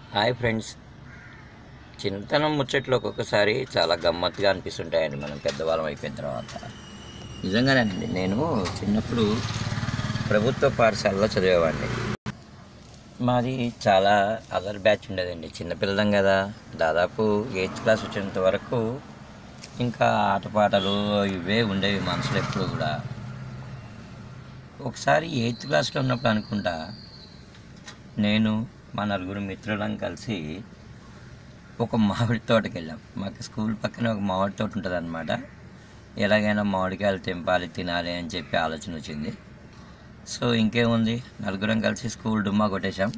Hi friends చిన్నతనం ముచ్చట్లు ఒక్కొక్కసారి చాలా గమ్మత్తుగా అనిపిస్తుంటాయండి మనం పెద్దవాళ్ళం అయిపోయిన తర్వాత నిజంగానేనండి నేను చిన్నప్పుడు ప్రభుత్వ పాఠశాలలో చదివేవాడిని మాది చాలా అదర్ బ్యాచ్ ఉండేదండి చిన్నపిల్లలం కదా దాదాపు ఎయిత్ క్లాస్ వచ్చేంత వరకు ఇంకా ఆటపాటలు ఇవే ఉండేవి మనసులో ఎప్పుడు కూడా ఒకసారి ఎయిత్ క్లాస్లో ఉన్నప్పుడు అనుకుంటా నేను మా నలుగురు మిత్రులం కలిసి ఒక మామిడి తోటకి వెళ్ళాం మాకు స్కూల్ పక్కన ఒక మామిడి తోట ఉంటుంది అనమాట ఎలాగైనా మామిడికాయలు తెంపాలి తినాలి అని చెప్పి ఆలోచన వచ్చింది సో ఇంకేముంది నలుగురం కలిసి స్కూల్ డుమ్మా కొట్టేశాం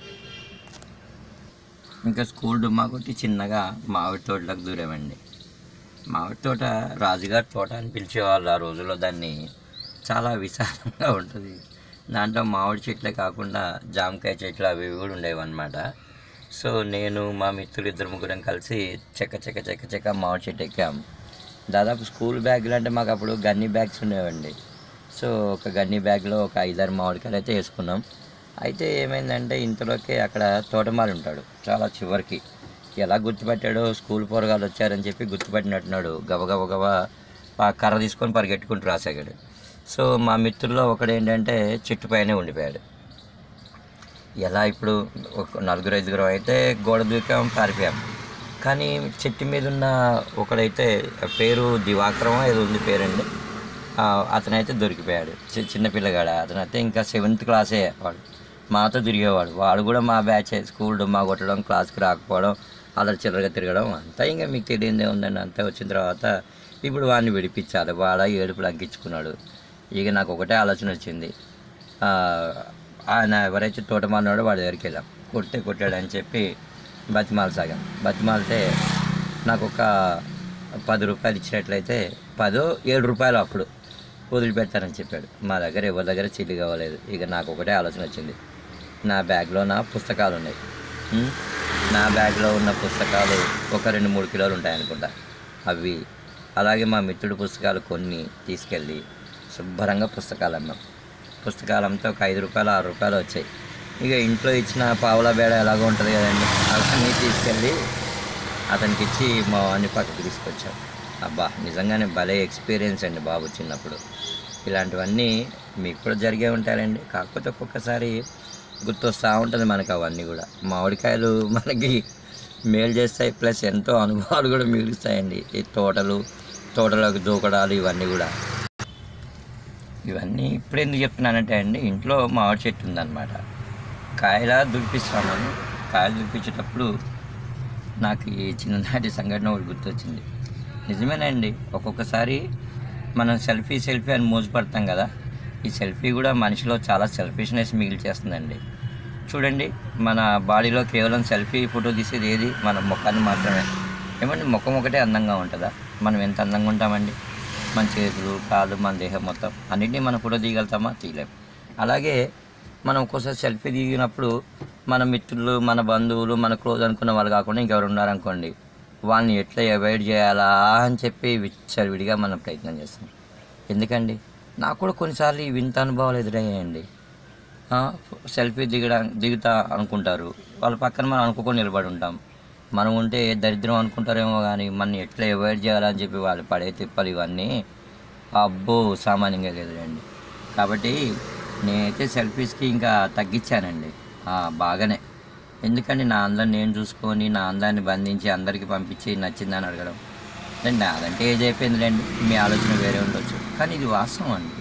ఇంకా స్కూల్ డుమ్మా కొట్టి చిన్నగా మామిడి తోటలోకి దూరామండి మామిడి తోట రాజుగారి తోట అని పిలిచేవాళ్ళు ఆ రోజుల్లో దాన్ని చాలా విశాలంగా ఉంటుంది దాంట్లో మామిడి చెట్లే కాకుండా జామకాయ చెట్లు అవి ఇవి కూడా ఉండేవి అనమాట సో నేను మా మిత్రులు ఇద్దరు ముగ్గురం కలిసి చెక్క చెక్క చెక్క చెక్క మామిడి చెట్టు ఎక్కాం దాదాపు స్కూల్ బ్యాగులు అంటే మాకు అప్పుడు గన్నీ బ్యాగ్స్ ఉండేవండి సో ఒక గన్నీ బ్యాగ్లో ఒక ఐదారు మామిడికాయలు అయితే వేసుకున్నాం అయితే ఏమైందంటే ఇంతలోకే అక్కడ తోటమాలి ఉంటాడు చాలా చివరికి ఎలా గుర్తుపట్టాడో స్కూల్ పోరగాళ్ళు వచ్చారని చెప్పి గుర్తుపట్టినట్టున్నాడు గబగబ గబ ఆ కర్ర తీసుకొని పరిగెట్టుకుంటూ రాసాగాడు సో మా మిత్రుల్లో ఒకడు ఏంటంటే చెట్టు పైనే ఉండిపోయాడు ఎలా ఇప్పుడు ఒక నలుగురు ఐదుగురు అయితే గోడ దూకాం పారిపోయాం కానీ చెట్టు మీద ఉన్న ఒకడైతే పేరు దివాకరం ఏదో ఉంది పేరండి ఆ, అతనైతే దొరికిపోయాడు చి- చిన్న పిల్లగాడ అతనైతే ఇంకా సెవెంత్ క్లాసే వాడు మాతో తిరిగేవాడు వాడు కూడా మా బ్యాచ్ స్కూల్ డుమ్మా కొట్టడం క్లాస్కి రాకపోవడం అలా చిల్లరగా తిరగడం అంతా ఇంకా మీకు తెలియదే ఉందండి అంతా వచ్చిన తర్వాత ఇప్పుడు వాడిని విడిపించాలి వాడ ఏడుపులు అంకించుకున్నాడు ఇక నాకు ఒకటే ఆలోచన వచ్చింది ఆ, ఆయన ఎవరైతే తోటమాలినాడో వాడి దగ్గరికి వెళ్ళాం కొడితే కొట్టాడు అని చెప్పి బతిమాలసాగాం బతిమాలితే నాకు ఒక పది రూపాయలు ఇచ్చినట్లయితే పదో ఏడు రూపాయలు అప్పుడు వదిలిపెడతానని చెప్పాడు మా దగ్గర ఎవరి దగ్గర చిల్లి కావలేదు ఇక నాకు ఒకటే ఆలోచన వచ్చింది నా బ్యాగ్లో నా పుస్తకాలు ఉన్నాయి ఉం? నా బ్యాగ్లో ఉన్న పుస్తకాలు ఒక రెండు మూడు కిలోలు ఉంటాయి అనుకుంటా అవి అలాగే మా మిత్రుడి పుస్తకాలు కొన్ని తీసుకెళ్ళి శుభ్రంగా పుస్తకాలు అమ్మాం పుస్తకాలు అమ్మితే ఒక ఐదు రూపాయలు ఆరు రూపాయలు వచ్చాయి ఇక ఇంట్లో ఇచ్చిన పావుల బేడ ఎలాగో ఉంటుంది కదండి అవన్నీ తీసుకెళ్ళి అతనికి ఇచ్చి మా వాడిని పక్కకి తీసుకొచ్చాం అబ్బా నిజంగానే భలే ఎక్స్పీరియన్స్ అండి బాబు చిన్నప్పుడు ఇలాంటివన్నీ మీకు కూడా జరిగే ఉంటాయండి కాకపోతే ఒక్కొక్కసారి గుర్తొస్తూ ఉంటుంది మనకు అవన్నీ కూడా మామిడికాయలు మనకి మేలు చేస్తాయి ప్లస్ ఎంతో అనుభవాలు కూడా మిగులుస్తాయండి ఈ తోటలు తోటలోకి దూకడాలు ఇవన్నీ కూడా ఇవన్నీ ఇప్పుడు ఎందుకు చెప్తున్నానంటే అండి ఇంట్లో మామిడి చెట్టు ఉందన్నమాట కాయలా దులిపిస్తాను కాయలు దులిపించేటప్పుడు నాకు ఈ చిన్ననాటి సంఘటన ఒకటి గుర్తొచ్చింది నిజమేనండి ఒక్కొక్కసారి మనం సెల్ఫీ సెల్ఫీ అని మోజుపడతాం కదా ఈ సెల్ఫీ కూడా మనిషిలో చాలా సెల్ఫిష్నెస్ మిగిల్చేస్తుందండి చూడండి మన బాడీలో కేవలం సెల్ఫీ ఫోటో తీసేది ఏది మన ముఖాన్ని మాత్రమే ఏమండి ముఖం ఒకటే అందంగా ఉంటుందా మనం ఎంత అందంగా ఉంటామండి మన చేతులు కాళ్ళు మన దేహం మొత్తం అన్నింటినీ మనం ఫోటో తీయగలుగుతామా తీయలేం అలాగే మనం ఒక్కోసారి సెల్ఫీ దిగినప్పుడు మన మిత్రులు మన బంధువులు మన క్లోజ్ అనుకున్న వాళ్ళు కాకుండా ఇంకెవరు ఉన్నారనుకోండి వాళ్ళని ఎట్లా అవాయిడ్ చేయాలా అని చెప్పి విచ్చలవిడిగా మనం ప్రయత్నం చేస్తాం ఎందుకండి నాకు కూడా కొన్నిసార్లు ఈ వింత అనుభవాలు ఎదురయ్యాయండి ఆ, సెల్ఫీ దిగడా దిగుతా అనుకుంటారు వాళ్ళ పక్కన మనం అనుకోకుండా నిలబడి ఉంటాం మనం ఉంటే దరిద్రం అనుకుంటారేమో కానీ మన ఎట్లా అవాయిడ్ చేయాలని చెప్పి వాళ్ళు పడే తిప్పలు ఇవన్నీ అబ్బో సామాన్యంగా లేదులేండి కాబట్టి నేనైతే సెల్ఫీస్కి ఇంకా తగ్గించానండి ఆ, బాగానే ఎందుకంటే నా అందం నేను చూసుకొని నా అందాన్ని బంధించి అందరికీ పంపించి నచ్చిందని అడగడం అంటే అదంటే ఏజ్ అయిపోయిందిలేండి మీ ఆలోచన వేరే ఉండొచ్చు కానీ ఇది వాస్తవం అండి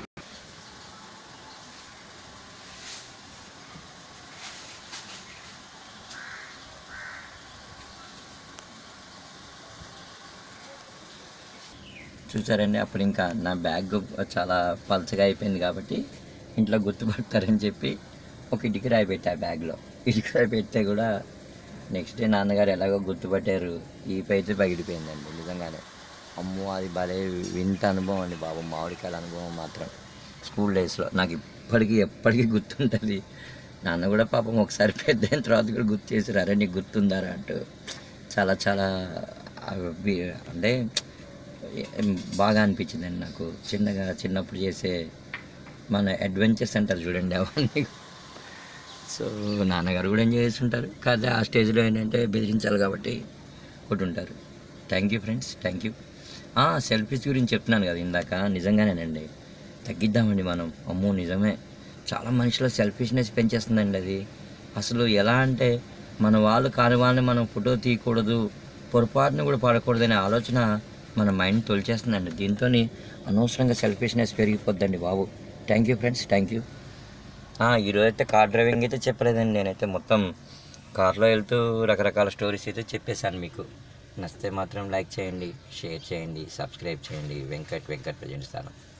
చూసారండి అప్పుడు ఇంకా నా బ్యాగ్ చాలా పలచగా అయిపోయింది కాబట్టి ఇంట్లో గుర్తుపడతారని చెప్పి ఒక ఇటుక రాయి పెట్టా బ్యాగ్లో ఇటుక రాయి పెడితే కూడా నెక్స్ట్ డే నాన్నగారు ఎలాగో గుర్తుపట్టారు ఈ పైతే పగిలిపోయిందండి నిజంగానే అమ్మో అది భలే వింత అనుభవం అండి బాబు మామిడికాయల అనుభవం మాత్రం స్కూల్ డేస్లో నాకు ఇప్పటికీ ఎప్పటికీ గుర్తుంటుంది నాన్న కూడా పాపం ఒకసారి పెద్ద అయిన తర్వాత కూడా గుర్తు చేశారు అరే నీకు గుర్తుందారా అంటూ చాలా చాలా అవి అంటే ఏం బాగా అనిపించిందండి నాకు చిన్నగా చిన్నప్పుడు చేసే మన అడ్వెంచర్స్ అంటారు చూడండి అవన్నీ సో నాన్నగారు కూడా ఎంజాయ్ చేస్తుంటారు కాకపోతే ఆ స్టేజ్లో ఏంటంటే బెదిరించాలి కాబట్టి కొట్టుంటారు thank you friends thank you selfies గురించి చెప్తున్నాను కదా ఇందాక నిజంగానేనండి తగ్గిద్దామండి మనం అమ్మో నిజమే చాలా మనిషిలో సెల్ఫిష్నెస్ పెంచేస్తుందండి అది అసలు ఎలా అంటే మన వాళ్ళు కాని వాళ్ళని మనం ఫోటో తీయకూడదు పొరపాటును కూడా పడకూడదనే ఆలోచన మన మైండ్ తొలిచేస్తుందండి దీంతో అనవసరంగా సెల్ఫిష్నెస్ పెరిగిపోద్దండి బాబు thank you friends thank you ఈరోజు అయితే కార్ డ్రైవింగ్ అయితే చెప్పలేదండి నేనైతే మొత్తం కార్లో వెళ్తూ రకరకాల స్టోరీస్ అయితే చెప్పేశాను మీకు నచ్చితే మాత్రం లైక్ చేయండి షేర్ చేయండి సబ్స్క్రైబ్ చేయండి వెంకట్ వెంకట్ ప్రజెంట్ స్థానం